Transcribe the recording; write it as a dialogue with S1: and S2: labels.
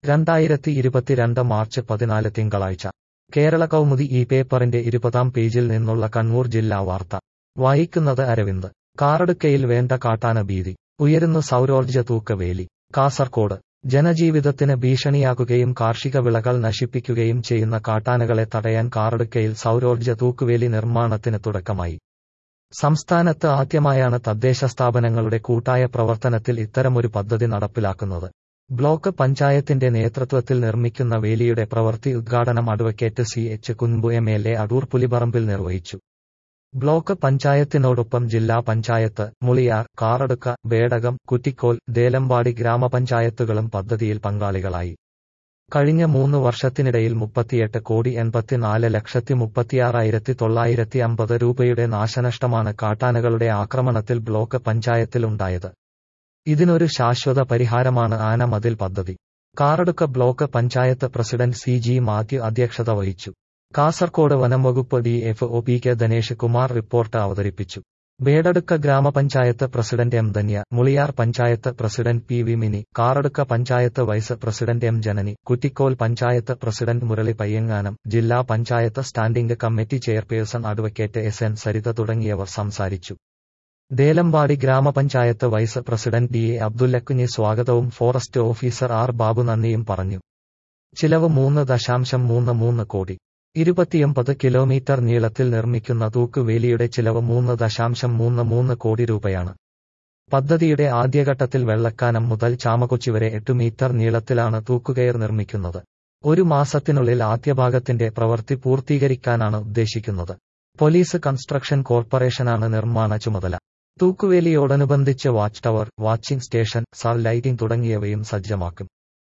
S1: രണ്ടായിരത്തി ഇരുപത്തിരണ്ട് മാർച്ച് പതിനാല് തിങ്കളാഴ്ച കേരള കൗമുദി ഈ പേപ്പറിന്റെ ഇരുപതാം പേജിൽ നിന്നുള്ള കണ്ണൂർ ജില്ലാ വാർത്ത വായിക്കുന്നത് അരവിന്ദ് കാറടുക്കയിൽ വേണ്ട കാട്ടാന ഭീതി ഉയരുന്നു സൗരോർജ്ജ തൂക്കവേലി കാസർകോട് ജനജീവിതത്തിന് ഭീഷണിയാകുകയും കാർഷിക വിളകൾ നശിപ്പിക്കുകയും ചെയ്യുന്ന കാട്ടാനകളെ തടയാൻ കാറടുക്കയിൽ സൗരോർജ്ജ തൂക്കുവേലി നിർമ്മാണത്തിന് തുടക്കമായി സംസ്ഥാനത്ത് ആദ്യമായാണ് തദ്ദേശ സ്ഥാപനങ്ങളുടെ കൂട്ടായ പ്രവർത്തനത്തിൽ ഇത്തരമൊരു പദ്ധതി നടപ്പിലാക്കുന്നത് ബ്ലോക്ക് പഞ്ചായത്തിന്റെ നേതൃത്വത്തിൽ നിർമ്മിക്കുന്ന വേലിയുടെ പ്രവൃത്തി ഉദ്ഘാടനം അഡ്വക്കേറ്റ് സി എച്ച് കുൻബു എം എൽ എ അടൂർ പുലിപറമ്പിൽ നിർവഹിച്ചു ബ്ലോക്ക് പഞ്ചായത്തിനോടൊപ്പം ജില്ലാ പഞ്ചായത്ത് മുളിയാർ കാറടുക്ക ബേടകം കുറ്റിക്കോൽ ദേലമ്പാടി ഗ്രാമപഞ്ചായത്തുകളും പദ്ധതിയിൽ പങ്കാളികളായി കഴിഞ്ഞ മൂന്ന് വർഷത്തിനിടയിൽ മുപ്പത്തിയെട്ട് കോടി എൺപത്തിനാല് ലക്ഷത്തി മുപ്പത്തിയാറായിരത്തി തൊള്ളായിരത്തി അമ്പത് രൂപയുടെ നാശനഷ്ടമാണ് കാട്ടാനകളുടെ ആക്രമണത്തിൽ ബ്ലോക്ക് പഞ്ചായത്തിലുണ്ടായത് ഇതിനൊരു ശാശ്വത പരിഹാരമാണ് ആനമതിൽ പദ്ധതി Karadukka block panchayat president C G Mathew അധ്യക്ഷത വഹിച്ചു കാസർകോട് വനംവകുപ്പ് D F O P K Dhanesh Kumar report അവതരിപ്പിച്ചു ബേഡടുക്ക ഗ്രാമപഞ്ചായത്ത് president M Dhanya Muliyar panchayat president P V Mini Karadukka panchayat vice president M Janani Kuttikol panchayat president Murali Payyanganam ജില്ലാ panchayat standing committee chairperson advocate S N Saritha തുടങ്ങിയവർ സംസാരിച്ചു ദേലമ്പാടി ഗ്രാമപഞ്ചായത്ത് vice president D A Abdullakunhi സ്വാഗതവും ഫോറസ്റ്റ് ഓഫീസർ ആർ ബാബു നന്ദിയും പറഞ്ഞു ചിലവ് മൂന്ന് ദശാംശം മൂന്ന് മൂന്ന് കോടി ഇരുപത്തിയൊമ്പത് കിലോമീറ്റർ നീളത്തിൽ നിർമ്മിക്കുന്ന തൂക്കുവേലിയുടെ ചിലവ് മൂന്ന് ദശാംശം മൂന്ന് മൂന്ന് കോടി രൂപയാണ് പദ്ധതിയുടെ ആദ്യഘട്ടത്തിൽ വെള്ളക്കാനം മുതൽ ചാമകൊച്ചി വരെ എട്ട് മീറ്റർ നീളത്തിലാണ് തൂക്കുകയർ നിർമ്മിക്കുന്നത് ഒരു മാസത്തിനുള്ളിൽ ആദ്യഭാഗത്തിന്റെ പ്രവൃത്തി പൂർത്തീകരിക്കാനാണ് ഉദ്ദേശിക്കുന്നത് പോലീസ് കൺസ്ട്രക്ഷൻ കോർപ്പറേഷനാണ് നിർമ്മാണ ചുമതല തൂക്കുവേലിയോടനുബന്ധിച്ച് വാച്ച് ടവർ വാച്ചിംഗ് സ്റ്റേഷൻ സാർ ലൈറ്റിംഗ് തുടങ്ങിയവയും സജ്ജമാക്കും